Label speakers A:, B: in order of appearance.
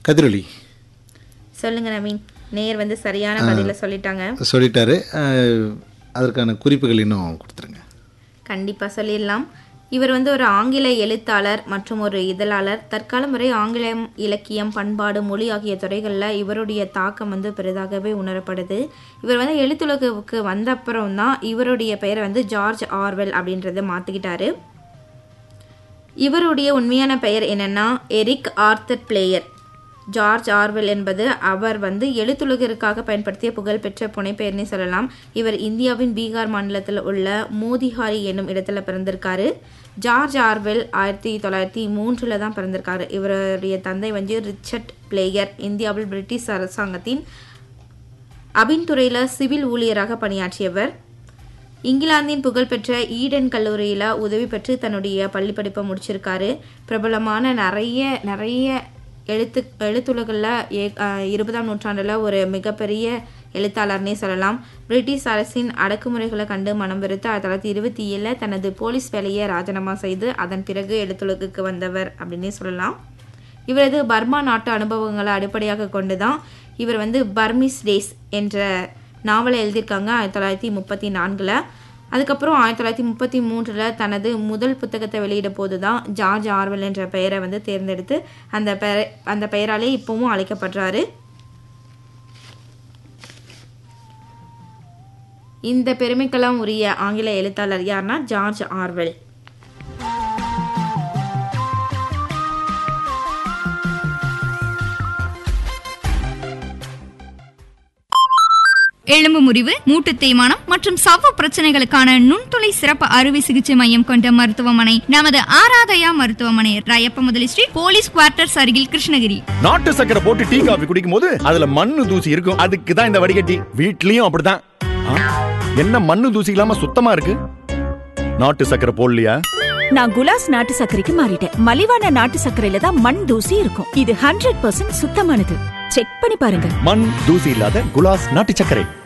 A: கதிரொலி
B: சொல்லுங்க நவீன் நேர் வந்து சரியான பதில சொல்லிட்டாங்க
A: சொல்லிட்டாரு அஹ், அதற்கான குறிப்புகள் இன்னும் கொடுத்துருங்க
B: கண்டிப்பா சொல்லிடலாம் இவர் வந்து ஒரு ஆங்கில எழுத்தாளர் மற்றும் ஒரு இதழாளர் தற்காலம் வரை ஆங்கிலம் இலக்கியம் பண்பாடு மொழி ஆகிய துறைகளில் இவருடைய தாக்கம் வந்து பெரிதாகவே உணரப்படுது இவர் வந்து எழுத்துலகுக்கு வந்த அப்புறம் தான் இவருடைய பெயரை வந்து ஜார்ஜ் ஆர்வெல் அப்படின்றத மாற்றிக்கிட்டாரு இவருடைய உண்மையான பெயர் என்னன்னா Eric Arthur Blair George Orwell என்பது அவர் வந்து எழுத்துலகிற்காக பயன்படுத்திய புகழ்பெற்ற புனைப்பெயர்னே சொல்லலாம் இவர் இந்தியாவின் பீகார் மாநிலத்தில் உள்ள மோதிஹாரி என்னும் இடத்துல பிறந்திருக்காரு ஜார்ஜ் ஆர்வெல் ஆயிரத்தி தொள்ளாயிரத்தி மூன்றில் தான் பிறந்திருக்காரு இவருடைய தந்தை வந்து ரிச்சர்ட் பிளேயர் இந்தியாவில் பிரிட்டிஷ் அரசாங்கத்தின் அபின்துறையில் சிவில் ஊழியராக பணியாற்றியவர் இங்கிலாந்தின் புகழ்பெற்ற ஈடன் கல்லூரியில் உதவி பெற்று தன்னுடைய பள்ளி படிப்பை முடிச்சிருக்காரு பிரபலமான நிறைய நிறைய எழுத்து எழுத்துலகில் ஏ அஹ் இருபதாம் நூற்றாண்டில் ஒரு மிகப்பெரிய எழுத்தாளர்னே சொல்லலாம் பிரிட்டிஷ் அரசின் அடக்குமுறைகளை கண்டு மனம் வெறுத்து ஆயிரத்தி தொள்ளாயிரத்தி இருபத்தி ஏழில் தனது போலீஸ் வேலையை ராஜினாமா செய்து அதன் பிறகு எழுத்துலகுக்கு வந்தவர் அப்படின்னே சொல்லலாம் இவரது பர்மா நாட்டு அனுபவங்களை அடிப்படையாக கொண்டு தான் இவர் வந்து பர்மிஸ் டேஸ் என்ற நாவலை எழுதியிருக்காங்க ஆயிரத்தி தொள்ளாயிரத்தி முப்பத்தி நான்கில் அதுக்கப்புறம் ஆயிரத்தி தொள்ளாயிரத்தி முப்பத்தி மூன்றில் தனது முதல் புத்தகத்தை வெளியிட போது தான் ஜார்ஜ் ஆர்வல் என்ற பெயரை வந்து தேர்ந்தெடுத்து அந்த பெயரை அந்த பெயராலே இப்போவும் அழைக்கப்படுறாரு இந்த பெருமைக்கெல்லாம் உரிய ஆங்கில எழுத்தாளர் யார்னா ஜார்ஜ் ஆர்வெல்
C: எலும்பு முறிவு மூட்டு தேய்மானம் மற்றும் சவ்வு பிரச்சனைகளுக்கான நுண்துளை சிறப்பு அறுவை சிகிச்சை மையம் கொண்ட மருத்துவமனை நமது ஆராதயா மருத்துவமனை ராயப்ப முதலி ஸ்ட்ரீட் போலீஸ் குவார்ட்டர்ஸ் அருகில் கிருஷ்ணகிரி
D: நாட்டு சக்கரை போட்டு டீ காபி குடிக்கும் போது அதுல மண்ணு தூசி இருக்கும் அதுக்கு தான் இந்த வடிகட்டி வீட்லயும் அப்படிதான் ஆ, என்ன மண்ணு தூசி இல்லாம சுத்தமா இருக்கு நாட்டு சக்கரை போடலையா
E: நான் குலாஸ் நாட்டு சர்க்கரைக்கு மாறிட்டேன் மலிவான நாட்டு சர்க்கரையில தான் மண் தூசி இருக்கும் இது ஹண்ட்ரட் பர்சன்ட் சுத்தமானது செக் பண்ணி பாருங்க
D: மண் தூசி இல்லாத குலாஸ் நாட்டு சர்க்கரை